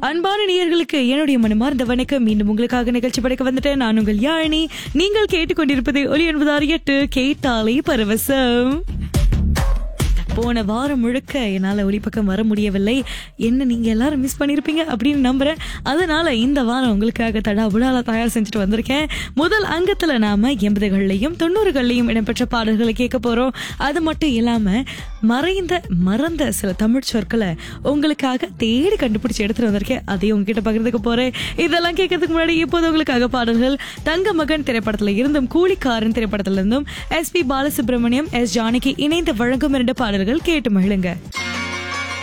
அன்பான நேயர்களுக்கு என்னுடைய மனமார்ந்த வணக்கம் மீண்டும் உங்களுக்காக நிகழ்ச்சி படைக்க வந்துட்டேன் நான் உங்கள் யாழினி நீங்கள் கேட்டுக்கொண்டிருப்பது ஒலி என்பதார் எட்டு கேட்டாலே பரவசம் போன வாரம் முழுக்க என்னால் ஒளிப்பக்கம் வர முடியவில்லை என்ன நீங்க எல்லாரும் மிஸ் பண்ணியிருப்பீங்க அப்படின்னு நம்புறேன் அதனால இந்த வாரம் உங்களுக்காக தடா புடால தயார் செஞ்சுட்டு வந்திருக்கேன் முதல் அங்கத்துல நாம எண்பதுகள்லையும் தொண்ணூறுகள்லையும் இடம்பெற்ற பாடல்களை கேட்க போறோம் அது மட்டும் இல்லாம மறைந்த மறந்த சில தமிழ் சொற்களை உங்களுக்காக தேடி கண்டுபிடிச்சு எடுத்துட்டு வந்திருக்கேன் அதையும் உங்ககிட்ட பகிர்ந்துக்க போறேன் இதெல்லாம் கேட்கறதுக்கு முன்னாடி இப்போது உங்களுக்காக பாடல்கள் தங்க மகன் திரைப்படத்துல இருந்தும் கூலிக்காரன் திரைப்படத்துல இருந்தும் S P Balasubrahmanyam S Janaki இணைந்து வழங்கும் இரண்டு பாடல்கள் கேட்டு மகிழுங்க